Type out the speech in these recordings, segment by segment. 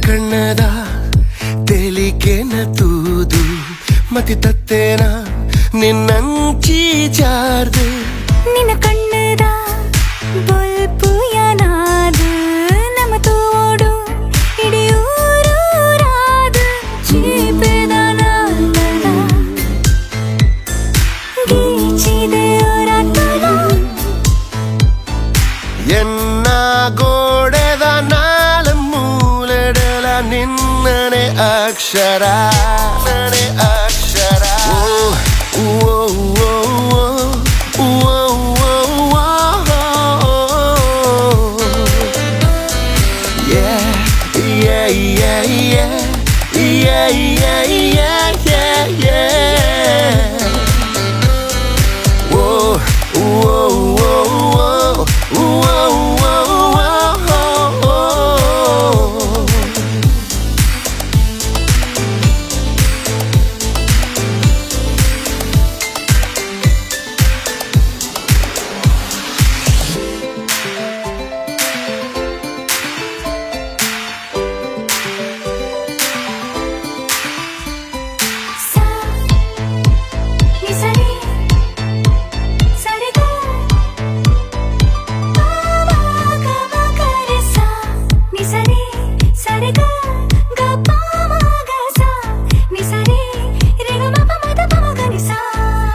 ಕಣ್ಣದ ತೆಲಿಕೆನ ತೂದು ಮತಿ ತತ್ತೇನ ನಿನ್ನಂಚಿ ಜಾರ್ದು ನಿನ್ನ ಕಣ್ಣದ ಬೊಲ್ಪು ಯಾನಾದು ನಮ್ಮ ತೋಡು ಇಡಿಯೂರಾದು ಚೀಪದ ನಾಲ್ಕದ ಗೀಚಿದೆ ಒರಟದ ಎನ್ನ ಗೋಡೆದ ನಾಳ ಮೂಲೆಡಲ ನಿನ್ನನೆ ಅಕ್ಷರ ನನೆ ಅಕ್ಷರ ಓ ಓ ಓ ಓ ಓ ಓ Yeah, yeah, yeah, yeah, yeah, yeah, yeah, yeah, yeah. Whoa, whoa, whoa, whoa, whoa, whoa, whoa. ಸಾ ನಿ ಸರಿ ಸರಿಗ ಪಾಮ ಗಮ ಕರೆ ಸಾ ನಿ ಸರಿ ಸರಿಗ ಗ ಪಾಮ ಗ ಸಾ ನಿ ಸರಿ ರೆ ಗ ಮ ಪ ಮ ದ ಪ ಮ ಗ ನಿ ಸಾ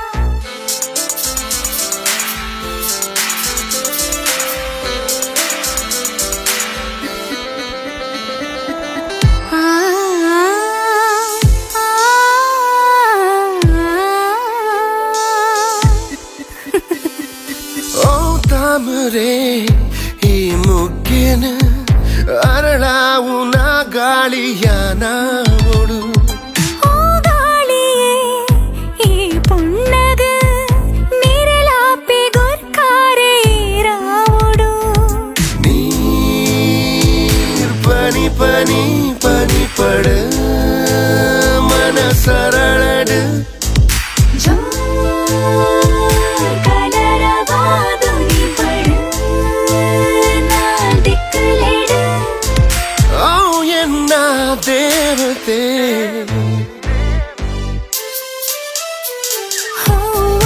ಓ ತಾಮರೆ ಈ ಮುಗ್ಗೆನ ಅರಳಾವು ನಾ ಗಾಳಿಯ ನಾವೊಡು ஓ காளியே ஏ பொன்னகு நிரலாப்பி குர்காரே ராவுடு ನೀರ್ ಪನಿ ಪನಿ ಪನಿ ಪಡ ಮನ ಸರಳಡು ஜோ கலரவாது நீ படு நான் திக்குலேடு ಓ ಎನ್ನ ದೇವತೆ ஓ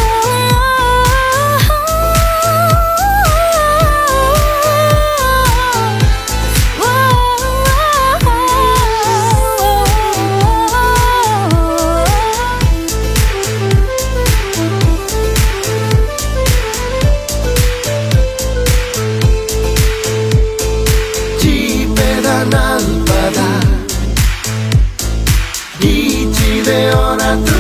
ಜೀಪೆದ ನಾಲ್ಪದ ಈಚಿದೆ ಹೊರತು